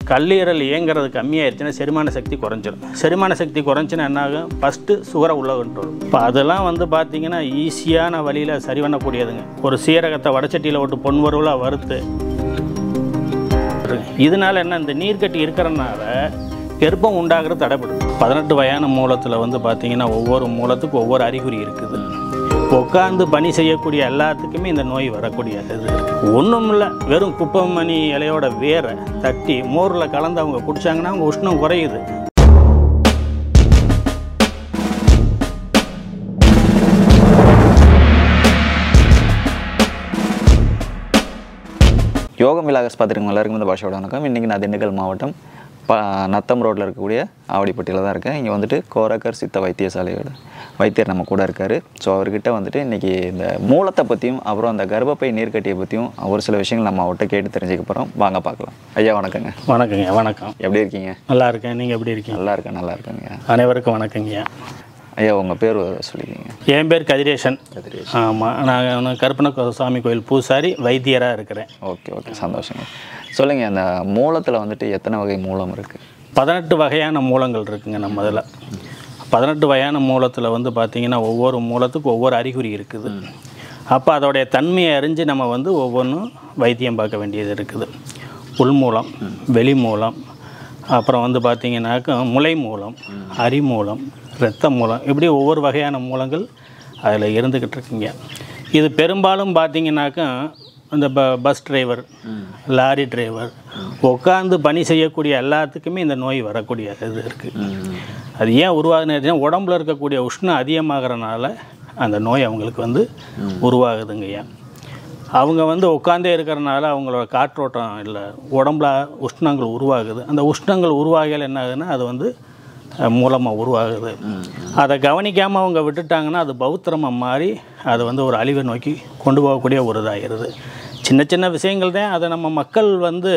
கல்லீரல் இயங்குறது கம்மியாயிருச்சுன்னா செரிமான சக்தி குறைஞ்சிரும் செரிமான சக்தி குறைஞ்சுன்னா என்ன ஆகும் ஃபஸ்ட்டு சுகரை உள்ள கொண்டு வரும் இப்போ அதெல்லாம் வந்து பார்த்தீங்கன்னா ஈஸியான வழியில் சரி பண்ணக்கூடியதுங்க ஒரு சீரகத்தை வடச்சட்டியில் விட்டு பொன் வறுவலாக வறுத்து இதனால என்ன இந்த நீர்க்கட்டி இருக்கிறனால கர்ப்பம் உண்டாகிறது தடைப்படுது பதினெட்டு வயதான மூலத்தில் வந்து பார்த்தீங்கன்னா ஒவ்வொரு மூலத்துக்கும் ஒவ்வொரு அறிகுறி இருக்குது உட்காந்து பணி செய்யக்கூடிய எல்லாத்துக்குமே இந்த நோய் வரக்கூடிய இது ஒன்றும் இல்லை வெறும் குப்பமணி இலையோட வேரை தட்டி மோரில் கலந்து அவங்க குடிச்சாங்கன்னா அவங்க உஷ்ணம் குறையுது யோகம் விலாகஸ் பார்த்துருக்கோம் எல்லாருக்கும் இந்த பாஷையோட வணக்கம் இன்றைக்கி நான் திண்டுக்கல் மாவட்டம் ப நத்தம் ரோட்டில் இருக்கக்கூடிய ஆவடிப்பட்டியில் தான் இருக்கேன் இங்கே வந்துட்டு கோரக்கர் சித்த வைத்தியசாலையோட வைத்தியர் நம்ம கூட இருக்கார் ஸோ அவர்கிட்ட வந்துட்டு இன்றைக்கி இந்த மூலத்தை பற்றியும் அப்புறம் அந்த கர்ப்பப்பை நீர்க்கட்டியை பற்றியும் ஒரு சில விஷயங்கள் நம்ம அவர்கிட்ட கேட்டு தெரிஞ்சுக்க போகிறோம் வாங்க பார்க்கலாம் ஐயா வணக்கங்க வணக்கங்க வணக்கம் எப்படி இருக்கீங்க நல்லா இருக்கேன் நீங்கள் எப்படி இருக்கீங்க நல்லா இருக்கேன் நல்லா இருக்கேங்க அனைவருக்கும் வணக்கங்க ஐயா உங்கள் பேர் சொல்லிக்கிங்க என் பேர் கதிரேசன் ஆமாம் நான் கருப்பண சாமி கோயில் பூசாரி வைத்தியராக இருக்கிறேன் ஓகே ஓகே சந்தோஷங்க சொல்லுங்கள் அந்த மூலத்தில் வந்துட்டு எத்தனை வகை மூலம் இருக்குது பதினெட்டு வகையான மூலங்கள் இருக்குங்க நம்ம இதில் பதினெட்டு வகையான மூலத்தில் வந்து பார்த்திங்கன்னா ஒவ்வொரு மூலத்துக்கும் ஒவ்வொரு அறிகுறி இருக்குது அப்போ அதோடைய தன்மையை அறிஞ்சு நம்ம வந்து ஒவ்வொன்றும் வைத்தியம் பார்க்க வேண்டியது இருக்குது உள் மூலம் வெளி மூலம் அப்புறம் வந்து பார்த்திங்கனாக்கா முளை மூலம் அரி மூலம் இரத்த மூலம் இப்படி ஒவ்வொரு வகையான மூலங்கள் அதில் இருந்துக்கிட்டு இருக்குங்க இது பெரும்பாலும் பார்த்திங்கனாக்கா இந்த ப பஸ் டிரைவர் லாரி டிரைவர் உட்காந்து பணி செய்யக்கூடிய எல்லாத்துக்குமே இந்த நோய் வரக்கூடிய இது இருக்குது அது ஏன் உருவாகுதுன்னு உடம்புல இருக்கக்கூடிய உஷ்ணம் அதிகமாகறனால அந்த நோய் அவங்களுக்கு வந்து உருவாகுதுங்க ஏன் அவங்க வந்து உட்காந்தே இருக்கிறனால அவங்களோட காற்றோட்டம் இல்லை உடம்புல உஷ்ணங்கள் உருவாகுது அந்த உஷ்ணங்கள் உருவாகையில் என்ன ஆகுதுன்னா அது வந்து மூலமாக உருவாகுது அதை கவனிக்காமல் அவங்க விட்டுட்டாங்கன்னா அது பௌத்திரமாக மாறி அது வந்து ஒரு அழிவை நோக்கி கொண்டு போகக்கூடிய ஒரு இதாகிடுது சின்ன சின்ன விஷயங்கள் தான் அதை நம்ம மக்கள் வந்து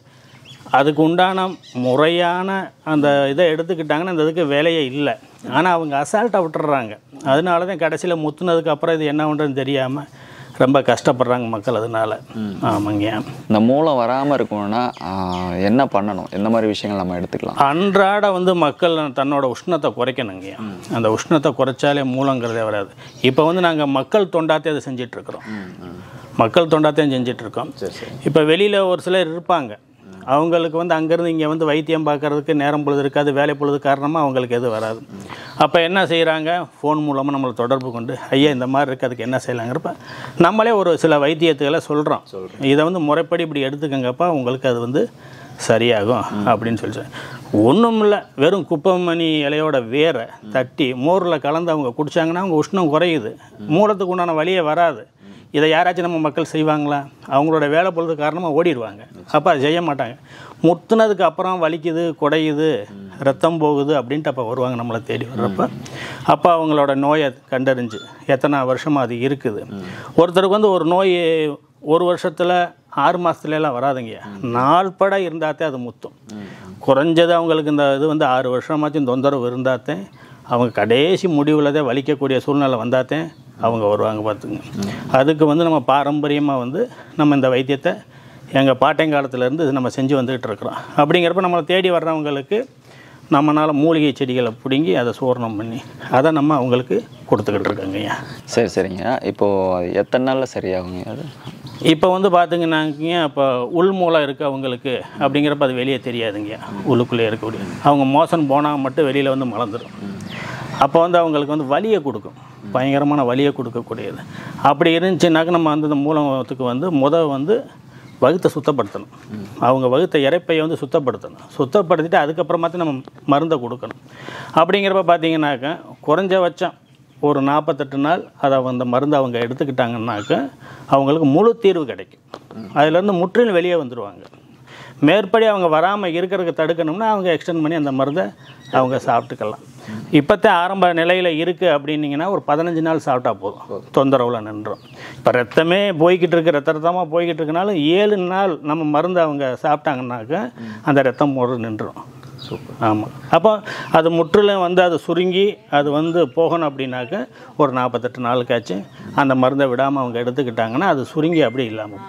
அதுக்கு உண்டான முறையான அந்த இதை எடுத்துக்கிட்டாங்கன்னா அந்த இதுக்கு வேலையே இல்லை ஆனால் அவங்க அசால்ட்டாக விட்டுறாங்க அதனால தான் கடைசியில் முத்துனதுக்கு அப்புறம் இது என்ன பண்ணுறதுன்னு தெரியாமல் ரொம்ப கஷ்டப்படுறாங்க மக்கள் அதனால ஆமாங்க இந்த மூலம் வராமல் இருக்கணும்னா ஆஹ், என்ன பண்ணணும் எந்த மாதிரி விஷயங்கள் நம்ம எடுத்துக்கலாம் அன்றாட வந்து மக்கள் தன்னோட உஷ்ணத்தை குறைக்கணுங்க அந்த உஷ்ணத்தை குறைச்சாலே மூலங்கிறதே வராது இப்போ வந்து நாங்கள் மக்கள் தொண்டாத்தே அதை செஞ்சிட்ருக்குறோம் மக்கள் தொண்டாத்தையும் செஞ்சிட்ருக்கோம் இப்போ வெளியில் ஒரு சிலர் இருப்பாங்க அவங்களுக்கு வந்து அங்கேருந்து இங்கே வந்து வைத்தியம் பார்க்கறதுக்கு நேரம் பொழுது இருக்காது வேலை பொழுது காரணமாக அவங்களுக்கு எதுவும் வராது அப்போ என்ன செய்கிறாங்க ஃபோன் மூலமாக நம்மளை தொடர்பு கொண்டு ஐயா இந்த மாதிரி இருக்குது அதுக்கு என்ன செய்யலாங்கிறப்ப நம்மளே ஒரு சில வைத்தியத்துகளை சொல்கிறோம் இதை வந்து முறைப்படி இப்படி எடுத்துக்கங்கப்பா உங்களுக்கு அது வந்து சரியாகும் அப்படின்னு சொல்லி ஒன்றும் இல்லை வெறும் குப்பமணி இலையோட வேரை தட்டி மோரில் கலந்து அவங்க குடிச்சாங்கன்னா அவங்க உஷ்ணம் குறையுது மூலத்துக்கு உண்டான வழியே வராது இதை யாராச்சும் நம்ம மக்கள் செய்வாங்களா அவங்களோட வேலை பொழுது காரணமாக ஓடிடுவாங்க அப்போ அதை செய்ய மாட்டாங்க முத்துனதுக்கு அப்புறம் வலிக்குது குடையுது ரத்தம் போகுது அப்படின்ட்டு அப்போ வருவாங்க நம்மளை தேடி வர்றப்ப அப்போ அவங்களோட நோயை கண்டறிஞ்சு எத்தனை வருஷமாக அது இருக்குது ஒருத்தருக்கு வந்து ஒரு நோய் ஒரு வருஷத்தில் ஆறு மாதத்துலலாம் வராதுங்க நாள்பட இருந்தாத்தே அது முத்தும் குறைஞ்சது அவங்களுக்கு இந்த இது வந்து ஆறு வருஷமாச்சும் தொந்தரவு இருந்தாத்தே அவங்க கடைசி முடிவில் தான் வலிக்கக்கூடிய சூழ்நிலை வந்தாத்தே அவங்க வருவாங்க பார்த்துங்க அதுக்கு வந்து நம்ம பாரம்பரியமாக வந்து நம்ம இந்த வைத்தியத்தை எங்கள் பாட்டைங்காலத்துலேருந்து இது நம்ம செஞ்சு வந்துகிட்டு இருக்கிறோம் அப்படிங்கிறப்ப நம்மளை தேடி வர்றவங்களுக்கு நம்மளால் மூலிகை செடிகளை பிடுங்கி அதை சூரணம் பண்ணி அதை நம்ம அவங்களுக்கு கொடுத்துக்கிட்டு இருக்கோங்கய்யா சரி சரிங்க இப்போது எத்தனை நாளில் சரியாகுங்க அது இப்போ வந்து பார்த்திங்கன்னாங்க இப்போ உள் மூலம் இருக்குது அவங்களுக்கு அப்படிங்கிறப்ப அது வெளியே தெரியாதுங்க உள்ளுக்குள்ளே இருக்கக்கூடிய அவங்க மோசம் போனால் மட்டும் வெளியில் வந்து மலர்ந்துடும் அப்போ வந்து அவங்களுக்கு வந்து வலியை கொடுக்கும் பயங்கரமான வலியை கொடுக்கக்கூடியது அப்படி இருந்துச்சுனாக்க நம்ம அந்த மூலத்துக்கு வந்து முத வந்து வகுத்தை சுத்தப்படுத்தணும் அவங்க வகுத்த இறைப்பையை வந்து சுத்தப்படுத்தணும் சுத்தப்படுத்திட்டு அதுக்கப்புறமாத்தி நம்ம மருந்தை கொடுக்கணும் அப்படிங்கிறப்ப பார்த்தீங்கன்னாக்க குறைஞ்சபட்சம் ஒரு நாற்பத்தெட்டு நாள் அதை அந்த மருந்து அவங்க எடுத்துக்கிட்டாங்கன்னாக்க அவங்களுக்கு முழு தீர்வு கிடைக்கும் அதுலேருந்து முற்றிலும் வெளியே வந்துடுவாங்க மேற்படி அவங்க வராமல் இருக்கிறதுக்கு தடுக்கணும்னா அவங்க எக்ஸ்டெண்ட் பண்ணி அந்த மருந்தை அவங்க சாப்பிட்டுக்கலாம் இப்போத்தே ஆரம்ப நிலையில் இருக்குது அப்படின்னீங்கன்னா ஒரு பதினஞ்சு நாள் சாப்பிட்டா போதும் தொந்தரவில் நின்றோம் இப்போ ரத்தமே போய்கிட்டு இருக்கு ரத்த ரத்தமாக போய்கிட்டு இருக்கனாலும் ஏழு நாள் நம்ம மருந்து அவங்க சாப்பிட்டாங்கன்னாக்க அந்த ரத்தம் ஒரு நின்றுடும் ஆமாம் அப்போ அது முற்றிலும் வந்து அது சுருங்கி அது வந்து போகணும் அப்படின்னாக்க ஒரு நாற்பத்தெட்டு நாளுக்காச்சும் அந்த மருந்தை விடாமல் அவங்க எடுத்துக்கிட்டாங்கன்னா அது சுருங்கி அப்படி இல்லாமல் போயிடும்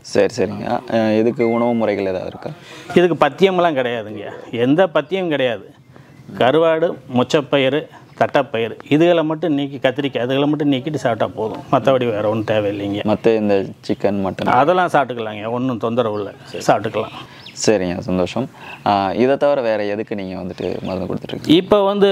சரி சரிங்க அஹ் இதுக்கு உணவு முறைகள் ஏதாவது இருக்கா இதுக்கு பத்தியமெல்லாம் கிடையாதுங்க எந்த பத்தியம் கிடையாது கருவாடு மொச்சப்பயிறு தட்டைப்பயிறு இதுகளை மட்டும் நீக்கி கத்திரிக்காய் அதுகளை மட்டும் நீக்கிட்டு சாப்பிட்டா போதும் மற்றபடி வேறு ஒன்றும் தேவையில்லைங்க மற்ற இந்த சிக்கன் மட்டன் அதெல்லாம் சாப்பிட்டுக்கலாங்க ஒன்றும் தொந்தரவு இல்லை சாப்பிட்டுக்கலாம் சரிங்க சந்தோஷம் அஹ் இதை தவிர வேறு எதுக்கு நீங்கள் வந்துட்டு மருந்து கொடுத்துட்ருக்கீங்க இப்போ வந்து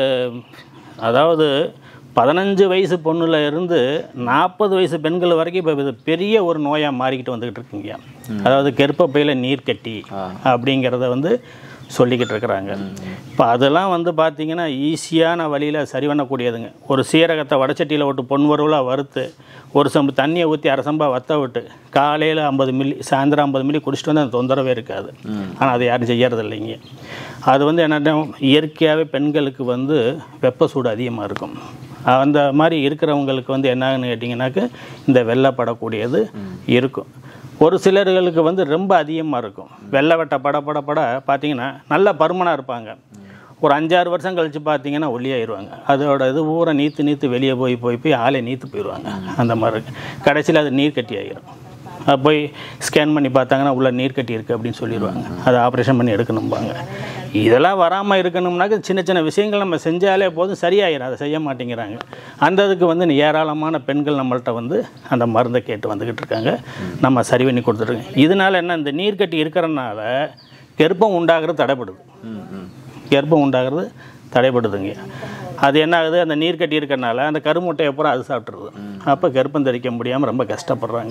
அதாவது பதினஞ்சு வயசு பொண்ணுல இருந்து நாற்பது வயசு பெண்கள் வரைக்கும் இப்போ இது பெரிய ஒரு நோயாக மாறிக்கிட்டு வந்துக்கிட்டு இருக்குங்க அதாவது கர்ப்பப்பையில் நீர் கட்டி அப்படிங்கிறத வந்து சொல்லிக்கிட்டு இருக்கிறாங்க இப்போ அதெல்லாம் வந்து பார்த்திங்கன்னா ஈஸியான வழியில் சரி பண்ணக்கூடியதுங்க ஒரு சீரகத்தை வடச்சட்டியில் விட்டு பொன் வறுவலாக வறுத்து ஒரு சம்பு தண்ணியை ஊற்றி அரை சம்பா வத்த விட்டு காலையில் ஐம்பது மில்லி சாயந்தரம் ஐம்பது மில்லி குடிச்சிட்டு வந்து அந்த தொந்தரவே இருக்காது ஆனால் அது யாரும் செய்யறது இல்லைங்க அது வந்து என்னென்னா இயற்கையாகவே பெண்களுக்கு வந்து வெப்ப சூடு அதிகமாக இருக்கும் அந்த மாதிரி இருக்கிறவங்களுக்கு வந்து என்னன்னு கேட்டிங்கனாக்க இந்த வெள்ளைப்படக்கூடியது இருக்கும் ஒரு சிலர்களுக்கு வந்து ரொம்ப அதிகமாக இருக்கும் வெள்ளை வெட்ட பட பட பட பார்த்தீங்கன்னா நல்ல பருமனாக இருப்பாங்க ஒரு அஞ்சாறு வருஷம் கழித்து பார்த்தீங்கன்னா ஒல்லியாயிருவாங்க அதோட இது ஊரை நீத்து நீத்து வெளியே போய் போய் போய் ஆளே நீத்து போயிடுவாங்க அந்த மாதிரி இருக்கு கடைசியில் அது நீர் கட்டி ஆகிரும் அது போய் ஸ்கேன் பண்ணி பார்த்தாங்கன்னா உள்ள நீர் கட்டி இருக்குது அப்படின்னு சொல்லிடுவாங்க அதை ஆப்ரேஷன் பண்ணி எடுக்கணும்பாங்க இதெல்லாம் வராமல் இருக்கணும்னாக்க சின்ன சின்ன விஷயங்கள் நம்ம செஞ்சாலே போதும் சரியாயிரும் அதை செய்ய மாட்டேங்கிறாங்க அந்த இதுக்கு வந்து ஏராளமான பெண்கள் நம்மள்ட்ட வந்து அந்த மருந்தை கேட்டு வந்துக்கிட்டு இருக்காங்க நம்ம சரி பண்ணி கொடுத்துருக்கோம் இதனால என்ன இந்த நீர் கட்டி இருக்கிறனால கர்ப்பம் உண்டாகிறது தடைப்படுது கர்ப்பம் உண்டாகிறது தடைப்படுதுங்க அது என்ன ஆகுது அந்த நீர் கட்டி இருக்கறனால அந்த கருமுட்டையை பூரா அது சாப்பிட்ருது அப்போ கர்ப்பம் தரிக்க முடியாமல் ரொம்ப கஷ்டப்படுறாங்க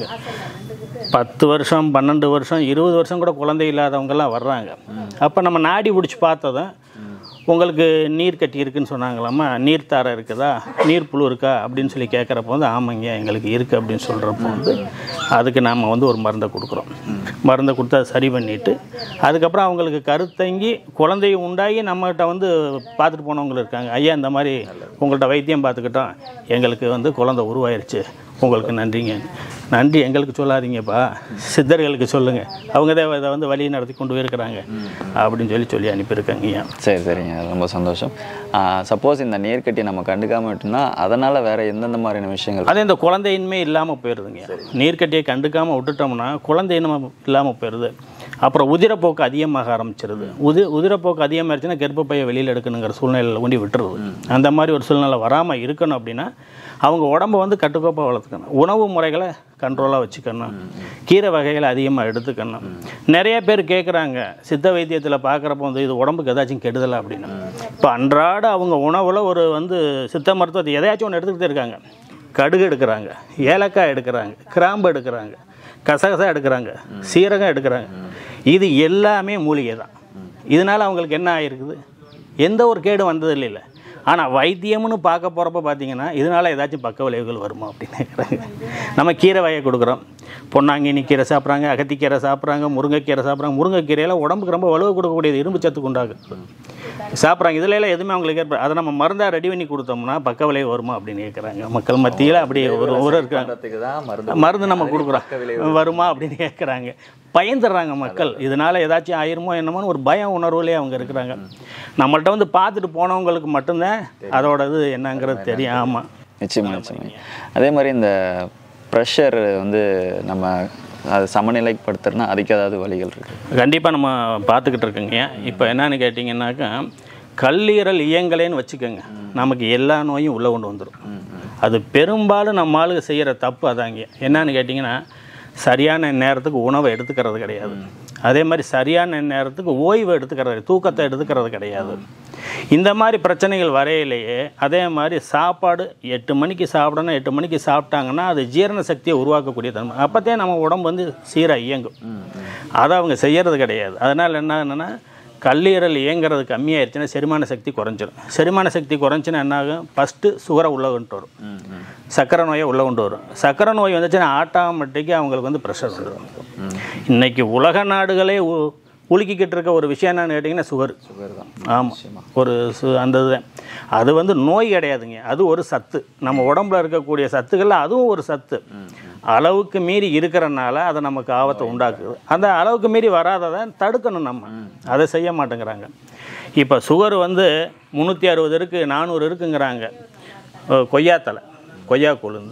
பத்து வருஷம் பன்னெண்டு வருஷம் இருபது வருஷம் கூட குழந்தை இல்லாதவங்கெல்லாம் வர்றாங்க அப்போ நம்ம நாடி பிடிச்சி பார்த்ததும் உங்களுக்கு நீர் கட்டி இருக்குன்னு சொன்னாங்களாம்மா நீர் தாரை இருக்குதா நீர் புழு இருக்கா அப்படின்னு சொல்லி கேட்குறப்ப வந்து ஆமாங்க எங்களுக்கு இருக்குது அப்படின்னு சொல்கிறப்போ வந்து அதுக்கு நாம் வந்து ஒரு மருந்தை கொடுக்குறோம் மருந்தை கொடுத்து அதை சரி பண்ணிவிட்டு அதுக்கப்புறம் அவங்களுக்கு கருத்தங்கி குழந்தை உண்டாகி நம்மகிட்ட வந்து பார்த்துட்டு போனவங்க இருக்காங்க ஐயா இந்த மாதிரி உங்கள்கிட்ட வைத்தியம் பார்த்துக்கிட்டோம் எங்களுக்கு வந்து குழந்தை உருவாயிருச்சு உங்களுக்கு நன்றிங்க நன்றி எங்களுக்கு சொல்லாதீங்கப்பா சித்தர்களுக்கு சொல்லுங்கள் அவங்க தான் இதை வந்து வழி நடத்தி கொண்டு போயிருக்கிறாங்க அப்படின்னு சொல்லி சொல்லி அனுப்பியிருக்காங்க ஐயா சரி சரிங்க ரொம்ப சந்தோஷம் சப்போஸ் இந்த நீர்க்கட்டி நம்ம கண்டுக்காம விட்டோம்னா அதனால் வேறு எந்தெந்த மாதிரியான விஷயங்கள் அதே இந்த குழந்தையின்மை இல்லாமல் போயிடுதுங்க நீர்க்கட்டியை கண்டுக்காமல் விட்டுட்டோம்னா குழந்தையின்மை இல்லாமல் போயிடுது அப்புறம் உதிரப்போக்கு அதிகமாக ஆரம்பிச்சிருது உதி உதிரப்போக்கு அதிகமாகிடுச்சுன்னா கர்ப்பப்பையை வெளியில் எடுக்கணுங்கிற சூழ்நிலையில் கொண்டு விட்டுருது அந்த மாதிரி ஒரு சூழ்நிலை வராமல் இருக்கணும் அப்படின்னா அவங்க உடம்ப வந்து கட்டுக்கோப்பாக வளர்த்துக்கணும் உணவு முறைகளை கண்ட்ரோலாக வச்சுக்கணும் கீரை வகைகளை அதிகமாக எடுத்துக்கணும் நிறைய பேர் கேட்குறாங்க சித்த வைத்தியத்தில் பார்க்குறப்ப வந்து இது உடம்புக்கு ஏதாச்சும் கெடுதலை அப்படின்னு இப்போ அன்றாட அவங்க உணவில் ஒரு வந்து சித்த மருத்துவத்தை எதையாச்சும் ஒன்று எடுத்துக்கிட்டே இருக்காங்க கடுகு எடுக்கிறாங்க ஏலக்காய் எடுக்கிறாங்க கிராம்பு எடுக்கிறாங்க கசகசா எடுக்கிறாங்க சீரகம் எடுக்கிறாங்க இது எல்லாமே மூலிகை தான் இதனால் அவங்களுக்கு என்ன ஆகிருக்குது எந்த ஒரு கேடும் வந்தது இல்லை ஆனால் வைத்தியம்னு பார்க்க போகிறப்ப பார்த்தீங்கன்னா இதனால் ஏதாச்சும் பக்க விளைவுகள் வருமா அப்படின்னு கேட்குறாங்க நம்ம கீரை வகை கொடுக்குறோம் பொன்னாங்கண்ணி கீரை சாப்பிட்றாங்க அகத்திக்கீரை சாப்பிட்றாங்க முருங்கைக்கீரை சாப்பிட்றாங்க முருங்கைக்கீரையில் உடம்புக்கு ரொம்ப வலுவை கொடுக்கக்கூடியது இரும்பு சத்துக்கு உண்டாகுது சாப்பிட்றாங்க இதுல எல்லாம் எதுவுமே அவங்களுக்கு ஏற்ப அதை நம்ம மருந்தாக ரெடி பண்ணி கொடுத்தோம்னா பக்க விளைவு வருமா அப்படின்னு கேட்குறாங்க மக்கள் மத்தியில் அப்படி ஒரு ஒரு இருக்காங்க தான் மருந்து மருந்து நம்ம கொடுக்குறோம் வருமா அப்படின்னு கேட்குறாங்க பயந்துடுறாங்க மக்கள் இதனால் ஏதாச்சும் ஆயிருமோ என்னமோன்னு ஒரு பய உணர்வுலேயே அவங்க இருக்கிறாங்க நம்மள்ட்ட வந்து பார்த்துட்டு போனவங்களுக்கு மட்டும்தான் அதோட இது என்னங்கிறது தெரியும் ஆமாம் நிச்சயமா நிச்சயமா அதே மாதிரி இந்த ப்ரெஷர் வந்து நம்ம அது சமநிலைப்படுத்துறதுனா அதுக்கு ஏதாவது வழிகள் இருக்குது கண்டிப்பாக நம்ம பார்த்துக்கிட்டு இருக்கோங்க இப்போ என்னன்னு கேட்டிங்கன்னாக்கா கல்லீரல் இயங்கலைன்னு வச்சுக்கோங்க நமக்கு எல்லா நோயும் உள்ளே கொண்டு வந்துடும் அது பெரும்பாலும் நம்ம ஆளுங்க செய்கிற தப்பு அதாங்க என்னன்னு கேட்டிங்கன்னா சரியான நேரத்துக்கு உணவை எடுத்துக்கிறது கிடையாது அதே மாதிரி சரியான நேரத்துக்கு ஓய்வு எடுத்துக்கிறது தூக்கத்தை எடுத்துக்கிறது கிடையாது இந்த மாதிரி பிரச்சனைகள் வரையிலேயே அதே மாதிரி சாப்பாடு எட்டு மணிக்கு சாப்பிடணும் எட்டு மணிக்கு சாப்பிட்டாங்கன்னா அது ஜீரண சக்தியை உருவாக்கக்கூடிய தன்மை அப்போத்தே நம்ம உடம்பு வந்து சீராக இயங்கும் அதை அவங்க செய்யறது கிடையாது அதனால் என்ன என்னன்னா கல்லீரல் இயங்குறது கம்மியாயிருச்சுன்னா செரிமான சக்தி குறைஞ்சிரும் செரிமான சக்தி குறைஞ்சுன்னா என்ன ஆகும் ஃபஸ்ட்டு சுகரை உள்ளே கொண்டு வரும் சக்கரை நோயை உள்ளே கொண்டு வரும் சக்கரை நோய் வந்துச்சுன்னா ஆட்டோமேட்டிக்கு அவங்களுக்கு வந்து ப்ரெஷர் வந்துடும் இன்னைக்கு உலக நாடுகளே உ- உலுக்கிக்கிட்டு இருக்க ஒரு விஷயம் என்னன்னு கேட்டிங்கன்னா சுகர் சுகர் தான் ஆமாம் ஒரு சு அந்த இதுதான் அது வந்து நோய் கிடையாதுங்க அது ஒரு சத்து நம்ம உடம்புல இருக்கக்கூடிய சத்துக்கள்ல அதுவும் ஒரு சத்து அளவுக்கு மீறி இருக்கிறனால அது நமக்கு ஆபத்தை உண்டாக்குது அந்த அளவுக்கு மீறி வராததை தடுக்கணும் நம்ம அதை செய்ய மாட்டேங்கிறாங்க இப்போ சுகர் வந்து முந்நூற்றி அறுபது இருக்குது நானூறு இருக்குங்கிறாங்க அஹ் கொய்யாத்தலை கொய்யா கொழுந்து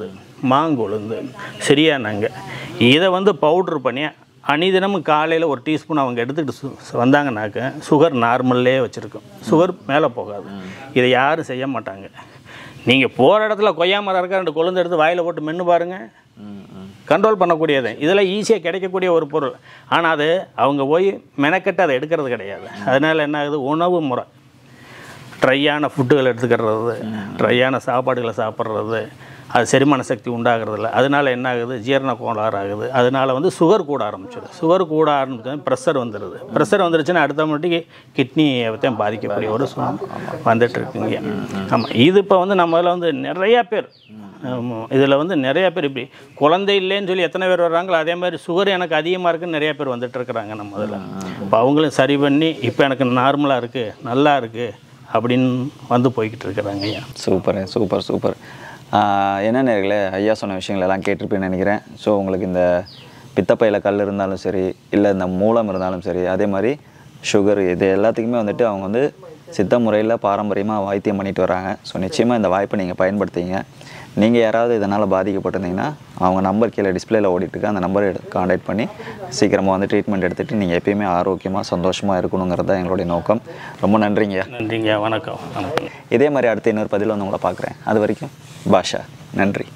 மாங்கொழுந்து சரியானாங்க இதை வந்து பவுட்ரு பண்ணி அனிதினமும் காலையில் ஒரு டீஸ்பூன் அவங்க எடுத்துக்கிட்டு சு வந்தாங்கனாக்க சுகர் நார்மல்லே வச்சுருக்கும் சுகர் மேலே போகாது இதை யாரும் செய்ய மாட்டாங்க நீங்கள் போகிற இடத்துல கொய்யா மரம் இருக்க ரெண்டு கொழுந்து எடுத்து வாயில் போட்டு மென்று பாருங்கள் கண்ட்ரோல் பண்ணக்கூடியது இதெல்லாம் ஈஸியாக கிடைக்கக்கூடிய ஒரு பொருள் ஆனால் அது அவங்க போய் மெனக்கெட்டு அதை எடுக்கிறது கிடையாது அதனால் என்ன ஆகுது உணவு முறை ட்ரையான ஃபுட்டுகள் எடுத்துக்கிறது ட்ரையான சாப்பாடுகளை சாப்பிட்றது அது செரிமான சக்தி உண்டாகிறதில்ல அதனால என்ன ஆகுது ஜீரண கோளாறு ஆகுது அதனால வந்து சுகர் கூட ஆரம்பிச்சிடும் சுகர் கூட ஆரம்பிச்சு ப்ரெஷர் வந்துடுது ப்ரெஷர் வந்துருச்சுன்னா அடுத்த மட்டுக்கு கிட்னியை தான் பாதிக்கக்கூடிய ஒரு சூழ்நிலை வந்துட்டு இருக்குங்க ஆமாம் இது இப்போ வந்து நம்ம இதில் வந்து நிறையா பேர் இதில் வந்து நிறைய பேர் இப்படி குழந்தை இல்லைன்னு சொல்லி எத்தனை பேர் வர்றாங்களோ அதே மாதிரி சுகர் எனக்கு அதிகமாக இருக்குன்னு நிறைய பேர் வந்துட்டு இருக்கிறாங்க நம்ம இதில் இப்போ அவங்களும் சரி பண்ணி இப்போ எனக்கு நார்மலாக இருக்குது நல்லா இருக்குது அப்படின்னு வந்து போய்கிட்டு இருக்கிறாங்க ஐயா சூப்பர் சூப்பர் சூப்பர் என்ன நேர்களே ஐயா சொன்ன விஷயங்கள் எல்லாம் கேட்டிருப்பேன்னு நினைக்கிறேன் ஸோ உங்களுக்கு இந்த பித்தப்பையில் கல் இருந்தாலும் சரி இல்லை இந்த மூலம் இருந்தாலும் சரி அதே மாதிரி சுகர் இது எல்லாத்துக்குமே வந்துட்டு அவங்க வந்து சித்த முறையில் பாரம்பரியமாக வைத்தியம் பண்ணிட்டு வராங்க ஸோ நிச்சயமாக இந்த வாய்ப்பை நீங்கள் பயன்படுத்திங்க நீங்கள் யாராவது இதனால் பாதிக்கப்பட்டிருந்தீங்கன்னா அவங்க நம்பர் கீழே டிஸ்பிளேல ஓடிட்டு இருக்கு அந்த நம்பரை காண்டாக்ட் பண்ணி சீக்கிரமாக வந்து ட்ரீட்மெண்ட் எடுத்துகிட்டு நீங்கள் எப்பயுமே ஆரோக்கியமாக சந்தோஷமாக இருக்கணுங்கிறது தான் எங்களுடைய நோக்கம் ரொம்ப நன்றிங்கய்யா நன்றிங்க வணக்கம் வணக்கம் இதே மாதிரி அடுத்த இன்னொரு பதிவில் வந்து உங்களை பார்க்குறேன் அது வரைக்கும் பாஷா நன்றி